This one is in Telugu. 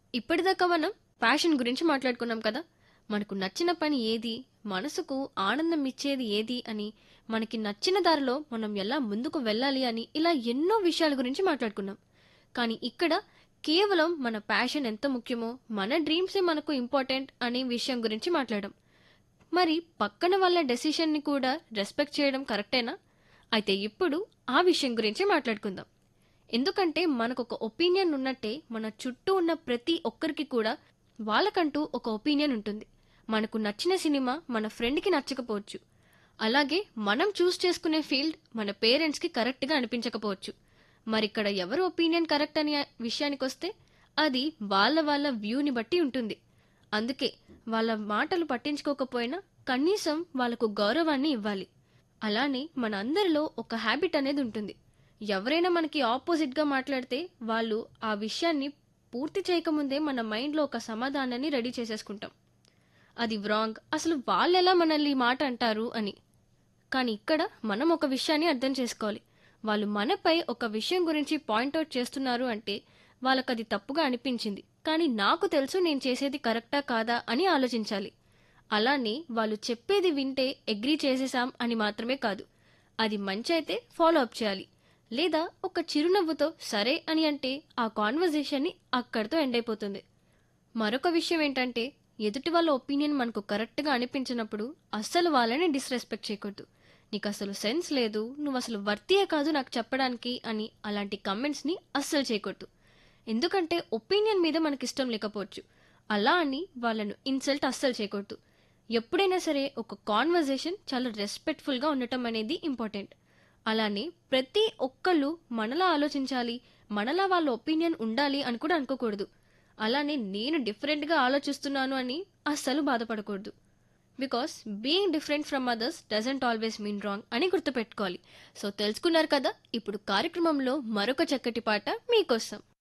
ఇప్పటిదాకా మనం ప్యాషన్ గురించి మాట్లాడుకున్నాం కదా మనకు నచ్చిన పని ఏది మనసుకు ఆనందం ఇచ్చేది ఏది అని మనకి నచ్చిన దారిలో మనం ఎలా ముందుకు వెళ్ళాలి అని ఇలా ఎన్నో విషయాల గురించి మాట్లాడుకున్నాం కానీ ఇక్కడ కేవలం మన ప్యాషన్ ఎంత ముఖ్యమో మన డ్రీమ్సే మనకు ఇంపార్టెంట్ అనే విషయం గురించి మాట్లాడడం మరి పక్కన వాళ్ళ డెసిషన్ని కూడా రెస్పెక్ట్ చేయడం కరెక్టేనా అయితే ఇప్పుడు ఆ విషయం గురించి మాట్లాడుకుందాం ఎందుకంటే మనకు ఒక ఒపీనియన్ ఉన్నట్టే మన చుట్టూ ఉన్న ప్రతి ఒక్కరికి కూడా వాళ్ళకంటూ ఒక ఒపీనియన్ ఉంటుంది మనకు నచ్చిన సినిమా మన ఫ్రెండ్కి నచ్చకపోవచ్చు అలాగే మనం చూస్ చేసుకునే ఫీల్డ్ మన పేరెంట్స్కి కరెక్ట్గా అనిపించకపోవచ్చు మరి ఇక్కడ ఎవరు ఒపీనియన్ కరెక్ట్ అనే విషయానికి వస్తే అది వాళ్ళ వాళ్ళ వ్యూని బట్టి ఉంటుంది అందుకే వాళ్ళ మాటలు పట్టించుకోకపోయినా కనీసం వాళ్ళకు గౌరవాన్ని ఇవ్వాలి అలానే మన అందరిలో ఒక హ్యాబిట్ అనేది ఉంటుంది ఎవరైనా మనకి ఆపోజిట్గా మాట్లాడితే వాళ్ళు ఆ విషయాన్ని పూర్తి చేయకముందే మన మైండ్లో ఒక సమాధానాన్ని రెడీ చేసేసుకుంటాం అది వ్రాంగ్ అసలు వాళ్ళు ఎలా మనల్ని ఈ మాట అంటారు అని కానీ ఇక్కడ మనం ఒక విషయాన్ని అర్థం చేసుకోవాలి వాళ్ళు మనపై ఒక విషయం గురించి పాయింట్అవుట్ చేస్తున్నారు అంటే వాళ్ళకి అది తప్పుగా అనిపించింది కానీ నాకు తెలుసు నేను చేసేది కరెక్టా కాదా అని ఆలోచించాలి అలానే వాళ్ళు చెప్పేది వింటే అగ్రీ చేసేసాం అని మాత్రమే కాదు అది మంచి అయితే ఫాలో అప్ చేయాలి లేదా ఒక చిరునవ్వుతో సరే అని అంటే ఆ కాన్వర్జేషన్ని అక్కడితో ఎండ్ అయిపోతుంది మరొక విషయం ఏంటంటే ఎదుటి వాళ్ళ ఒపీనియన్ మనకు కరెక్ట్గా అనిపించినప్పుడు అస్సలు వాళ్ళని డిస్రెస్పెక్ట్ చేయకూడదు నీకు అసలు సెన్స్ లేదు నువ్వు అసలు వర్తీయే కాదు నాకు చెప్పడానికి అని అలాంటి కమెంట్స్ని అస్సలు చేయకూడదు ఎందుకంటే ఒపీనియన్ మీద మనకి ఇష్టం లేకపోవచ్చు అలా అని వాళ్ళను ఇన్సల్ట్ అస్సలు చేయకూడదు ఎప్పుడైనా సరే ఒక కాన్వర్జేషన్ చాలా రెస్పెక్ట్ఫుల్గా ఉండటం అనేది ఇంపార్టెంట్ అలానే ప్రతి ఒక్కళ్ళు మనలా ఆలోచించాలి మనలా వాళ్ళ ఒపీనియన్ ఉండాలి అని కూడా అనుకోకూడదు అలానే నేను డిఫరెంట్గా ఆలోచిస్తున్నాను అని అస్సలు బాధపడకూడదు because being different from others doesn't always mean wrong అని గుర్తుపెట్టుకోవాలి సో తెలుసుకున్నారు కదా ఇప్పుడు కార్యక్రమంలో మరొక చక్కటి పాట మీకోసం